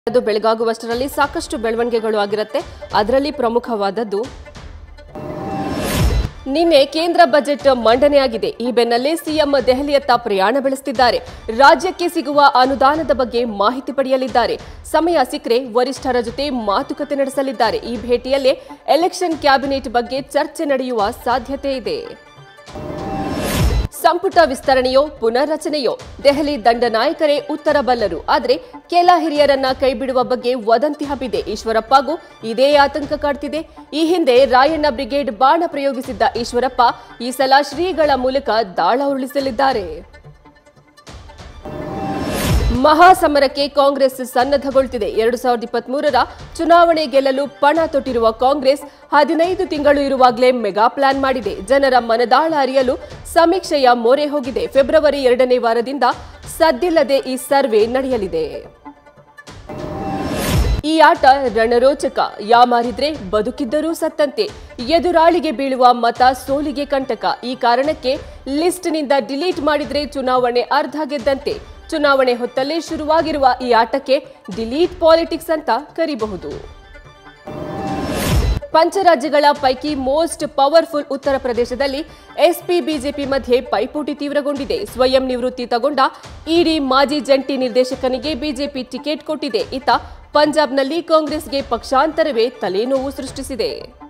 ಅದು ಬೆಳಗಾಗುವಷ್ಟರಲ್ಲಿ ಸಾಕಷ್ಟು ಬೆಳವಣಿಗೆಗಳು ಆಗಿರುತ್ತೆ ಅದರಲ್ಲಿ ಪ್ರಮುಖವಾದದ್ದು ನಿನ್ನೆ ಕೇಂದ್ರ ಬಜೆಟ್ ಮಂಡನೆಯಾಗಿದೆ ಈ ಬೆನ್ನಲ್ಲೇ ಸಿಎಂ ದೆಹಲಿಯತ್ತ ಪ್ರಯಾಣ ಬೆಳೆಸುತ್ತಿದ್ದಾರೆ ರಾಜ್ಯಕ್ಕೆ ಸಿಗುವ ಅನುದಾನದ ಬಗ್ಗೆ ಮಾಹಿತಿ ಪಡೆಯಲಿದ್ದಾರೆ ಸಮಯ ಸಿಕ್ಕರೆ ವರಿಷ್ಠರ ಜೊತೆ ಮಾತುಕತೆ ನಡೆಸಲಿದ್ದಾರೆ ಈ ಭೇಟಿಯಲ್ಲೇ ಎಲೆಕ್ಷನ್ ಕ್ಯಾಬಿನೆಟ್ ಬಗ್ಗೆ ಚರ್ಚೆ ನಡೆಯುವ ಸಾಧ್ಯತೆ ಇದೆ ಸಂಪುಟ ವಿಸ್ತರಣೆಯೋ ಪುನರ್ರಚನೆಯೋ ದೆಹಲಿ ದಂಡನಾಯಕರೇ ಉತ್ತರ ಬಲ್ಲರು ಆದರೆ ಕೆಲ ಹಿರಿಯರನ್ನ ಕೈಬಿಡುವ ಬಗ್ಗೆ ವದಂತಿ ಹಬ್ಬಿದೆ ಈಶ್ವರಪ್ಪಗೂ ಇದೇ ಆತಂಕ ಕಾಡ್ತಿದೆ ಈ ಹಿಂದೆ ರಾಯಣ್ಣ ಬ್ರಿಗೇಡ್ ಬಾಣ ಪ್ರಯೋಗಿಸಿದ್ದ ಈಶ್ವರಪ್ಪ ಈ ಸಲ ಶ್ರೀಗಳ ಮೂಲಕ ದಾಳ ಉರುಳಿಸಲಿದ್ದಾರೆ ಮಹಾಸಮರಕ್ಕೆ ಕಾಂಗ್ರೆಸ್ ಸನ್ನದ್ಧಗೊಳ್ತಿದೆ ಎರಡು ಸಾವಿರದ ಇಪ್ಪತ್ಮೂರರ ಚುನಾವಣೆ ಗೆಲ್ಲಲು ಪಣ ತೊಟ್ಟಿರುವ ಕಾಂಗ್ರೆಸ್ ಹದಿನೈದು ತಿಂಗಳು ಇರುವಾಗಲೇ ಮೆಗಾ ಪ್ಲಾನ್ ಮಾಡಿದೆ ಜನರ ಮನದಾಳ ಅರಿಯಲು ಸಮೀಕ್ಷೆಯ ಮೊರೆ ಹೋಗಿದೆ ಫೆಬ್ರವರಿ ಎರಡನೇ ವಾರದಿಂದ ಸದ್ದಿಲ್ಲದೆ ಈ ಸರ್ವೆ ನಡೆಯಲಿದೆ ಈ ಆಟ ರಣರೋಚಕ ಯಾಮಾರಿದ್ರೆ ಬದುಕಿದ್ದರೂ ಸತ್ತಂತೆ ಎದುರಾಳಿಗೆ ಬೀಳುವ ಮತ ಸೋಲಿಗೆ ಕಂಟಕ ಈ ಕಾರಣಕ್ಕೆ ಲಿಸ್ಟ್ನಿಂದ ಡಿಲೀಟ್ ಮಾಡಿದ್ರೆ ಚುನಾವಣೆ ಅರ್ಧ ಗೆದ್ದಂತೆ ಚುನಾವಣೆ ಹೊತ್ತಲ್ಲೇ ಶುರುವಾಗಿರುವ ಈ ಆಟಕ್ಕೆ ಡಿಲೀಟ್ ಪಾಲಿಟಿಕ್ಸ್ ಅಂತ ಕರಿಬಹುದು ಪಂಚರಾಜ್ಯಗಳ ಪೈಕಿ ಮೋಸ್ಟ್ ಪವರ್ಫುಲ್ ಉತ್ತರ ಪ್ರದೇಶದಲ್ಲಿ ಎಸ್ಪಿ ಬಿಜೆಪಿ ಮಧ್ಯೆ ಪೈಪೋಟಿ ತೀವ್ರಗೊಂಡಿದೆ ಸ್ವಯಂ ನಿವೃತ್ತಿ ತಗೊಂಡ ಇಡಿ ಮಾಜಿ ಜಂಟಿ ನಿರ್ದೇಶಕನಿಗೆ ಬಿಜೆಪಿ ಟಿಕೆಟ್ ಕೊಟ್ಟಿದೆ ಇತ್ತ ಪಂಜಾಬ್ನಲ್ಲಿ ಕಾಂಗ್ರೆಸ್ಗೆ ಪಕ್ಷಾಂತರವೇ ತಲೆನೋವು ಸೃಷ್ಟಿಸಿದೆ